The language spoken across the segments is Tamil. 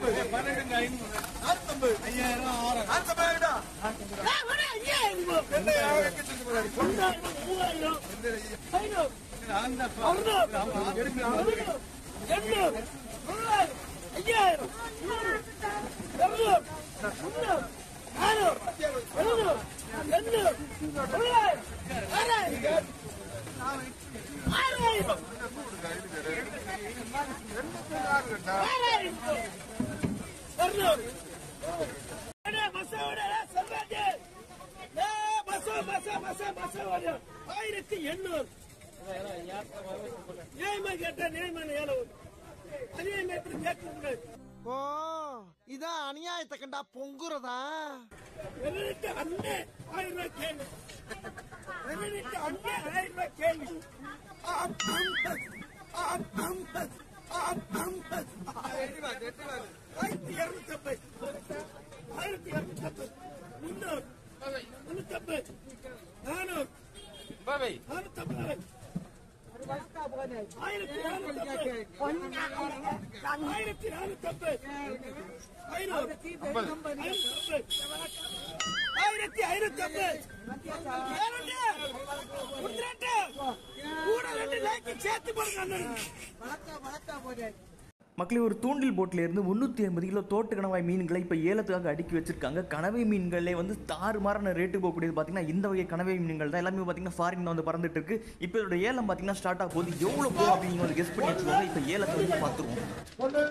பன்னெண்டு ஐநூறு நானூத்தம்பது ஐயாயிரம் ஆறாயிரம் நானூத்தம்பது ஆயிரத்தி எண்ணூறு நியாயமா கேட்ட நியாயமான ஏழு அநியாயமா எப்படி கேட்க கூடாது ஓ இதான் அநியாயத்தை கண்டா பொங்குறதா வெறுட்டு அண்ணே ஆயிரம் ரூபாய் கேள்வி வெறுட்டு அண்ணே ஆயிரம் ரூபாய் கேள்வி ஆம், அம்பது. ஆம், அம்பது. ஆம், அம்பது. ஆயிரத்தி இருநூத்தி ஐம்பது ஆயிரத்தி இருநூத்தி ஐம்பது முன்னூறு முன்னூத்தி ஐம்பது நானூறு நானூத்தி ஐம்பது ஆயிரத்தி நானூத்தி ஐம்பது ஆயிரத்தி நானூத்தி ஐம்பது ஐநூறு ஐநூத்தி ஆயிரத்தி ஐநூத்தி ஐம்பது இரண்டு, முந்திரெண்டு, கூட ரெண்டு லேக்கு சேர்த்து போடுங்க அண்ணன். மக்களே ஒரு தூண்டில் போட்டில் இருந்து முந்நூற்றி ஐம்பது கிலோ தோட்டு கணவாய் மீன்களை இப்போ ஏலத்துக்காக அடுக்கி வச்சிருக்காங்க கனவை மீன்களே வந்து தாறுமாறான ரேட்டு போகக்கூடியது பார்த்தீங்கன்னா இந்த வகை கனவை மீன்கள் தான் எல்லாமே பார்த்தீங்கன்னா ஃபாரின் வந்து பறந்துட்டு இருக்கு இப்போ இதோட ஏலம் பார்த்தீங்கன்னா ஸ்டார்ட் ஆக போகுது எவ்வளோ போகும் அப்படின்னு வந்து கெஸ் பண்ணி வச்சுக்கோங்க இப்போ ஏலத்தை வந்து பார்த்துருவோம்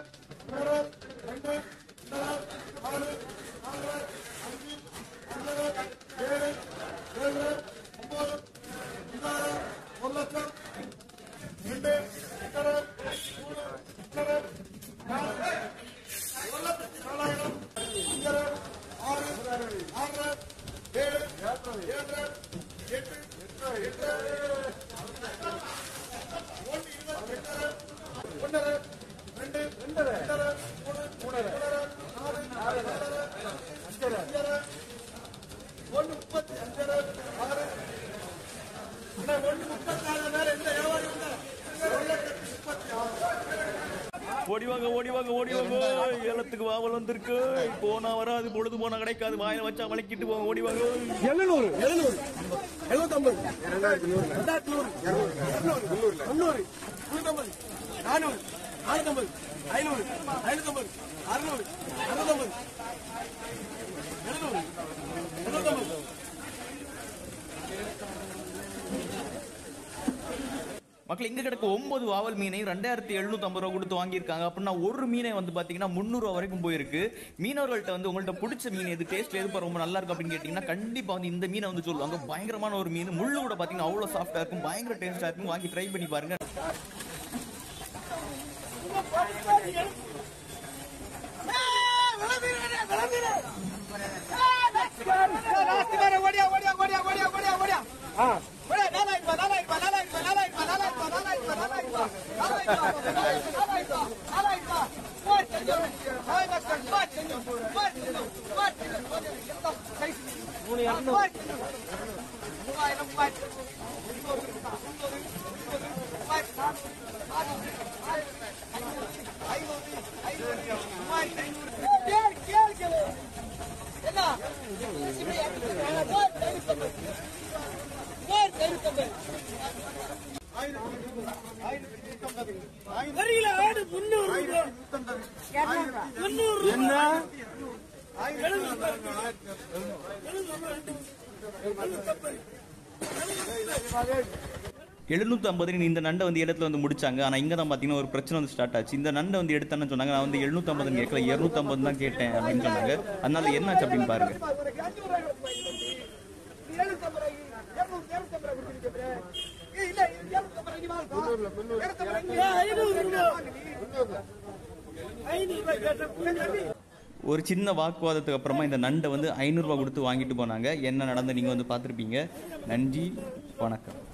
ஓடி வாங்க ஓடி வாங்க ஓடி வாங்க ஏலத்துக்கு வாவல் வந்திருக்கு போனா வராது பொழுது போனா கிடைக்காது வாயில வச்சா வளைக்கிட்டு போங்க ஓடி வாங்க எழுநூறு எழுநூறு எழுநூத்தம்பது ரெண்டாயிரத்தி நூறு ரெண்டாயிரத்தி நூறு இரநூறு முந்நூறு முந்நூறு முந்நூத்தம்பது நானூறு நானூத்தம்பது ஐநூறு ஐநூத்தம்பது அறுநூறு அறுநூத்தம்பது எழுநூறு எழுநூத்தம்பது மக்கள் இங்க கிடக்க ஒன்பது வாவல் மீனை ரெண்டாயிரத்தி எழுநூத்தி ஐம்பது ரூபா கொடுத்து வாங்கியிருக்காங்க அப்படின்னா ஒரு மீனை வந்து பாத்தீங்கன்னா முந்நூறு ரூபா வரைக்கும் போயிருக்கு மீனவர்கள்ட்ட வந்து உங்கள்ட்ட பிடிச்ச மீன் எது டேஸ்ட் எது ரொம்ப நல்லா இருக்கும் அப்படின்னு கேட்டீங்கன்னா கண்டிப்பா வந்து இந்த மீனை வந்து சொல்லுவாங்க பயங்கரமான ஒரு மீன் முள்ளு கூட பாத்தீங்கன்னா அவ்வளவு சாஃப்டா இருக்கும் பயங்கர டேஸ்டா இருக்கும் வாங்கி ட்ரை பண்ணி பாருங்க வரியில ஆடு முன்னூறு ரூபாய். முன்னூறு என்ன எழுநூத்தி ஐம்பது இந்த நண்டை வந்து இடத்துல வந்து முடிச்சாங்க ஆனா இங்க தான் பாத்தீங்கன்னா ஒரு பிரச்சனை வந்து ஸ்டார்ட் ஆச்சு இந்த நண்டை வந்து எடுத்தேன்னு சொன்னாங்க நான் வந்து எழுநூத்தி ஐம்பது கேட்கல இருநூத்தி ஐம்பது தான் கேட்டேன் அப்படின்னு சொன்னாங்க அதனால என்னாச்சு அப்படின்னு பாருங்க ஐநூறு ரூபாய் ஐநூறு ரூபாய் கேட்ட ஒரு சின்ன வாக்குவாதத்துக்கு அப்புறமா இந்த நண்டை வந்து ஐநூறுரூவா கொடுத்து வாங்கிட்டு போனாங்க என்ன நடந்து நீங்கள் வந்து பார்த்துருப்பீங்க நன்றி வணக்கம்